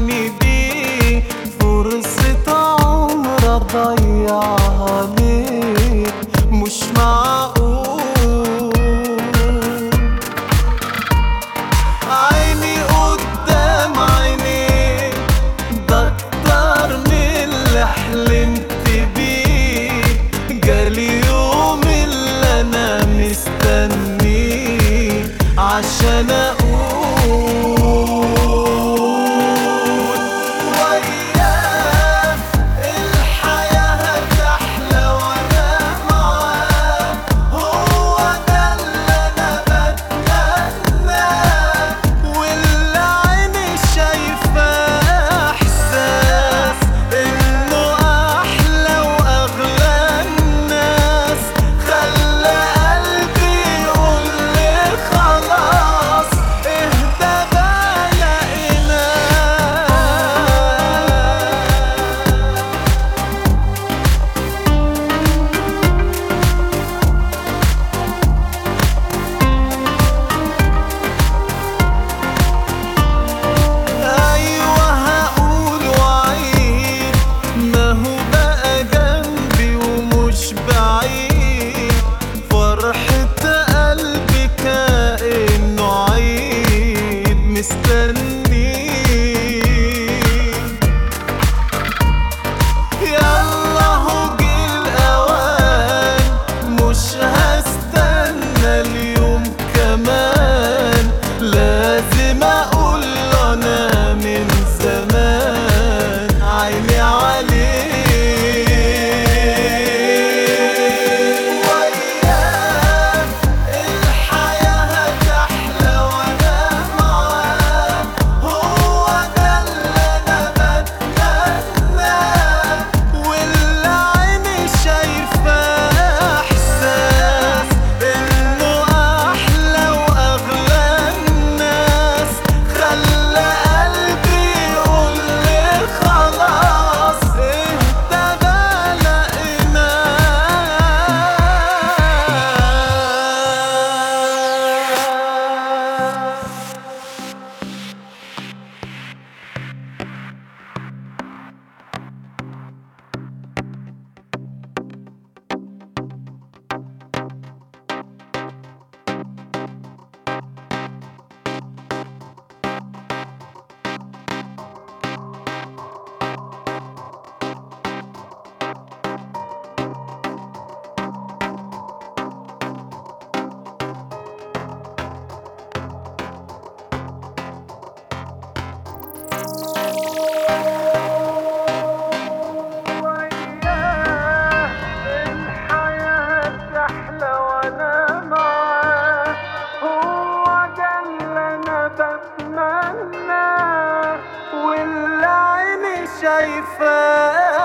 عيني دي فرصة عمر أضيعها ليه مش معقول عيني قدام عيني ده أكتر من اللي حلمت بيه جالي يوم اللي أنا مستنيه عشان أقول وياه الحياة هتحلى وأنا معاه هو ده اللي أنا بتمناه واللي عيني شايفاه إحساس إنه أحلى وأغلى الناس خلى قلبي يقول لي خلاص اهدى بقى لقيناه ايوه هقول وعيد ما هو بقى جنبي ومش بعيد فرحة قلبي كأنه عيد مستنيه يلا هو جه الأوان مش هستنى اليوم كمان لازم أقول له أنا من زمان عيني عليه وياه الحياة هتحلى وأنا معاه هو ده اللي أنا بتمناه واللي عيني شايفاه إحساس إنه أحلى وأغلى الناس خلى قلبي يقول لي خلاص اهدى بقى لقيناه الحياة تحلى وأنا معاه هو ده اللي أنا بتمناه واللي عيني شايفاه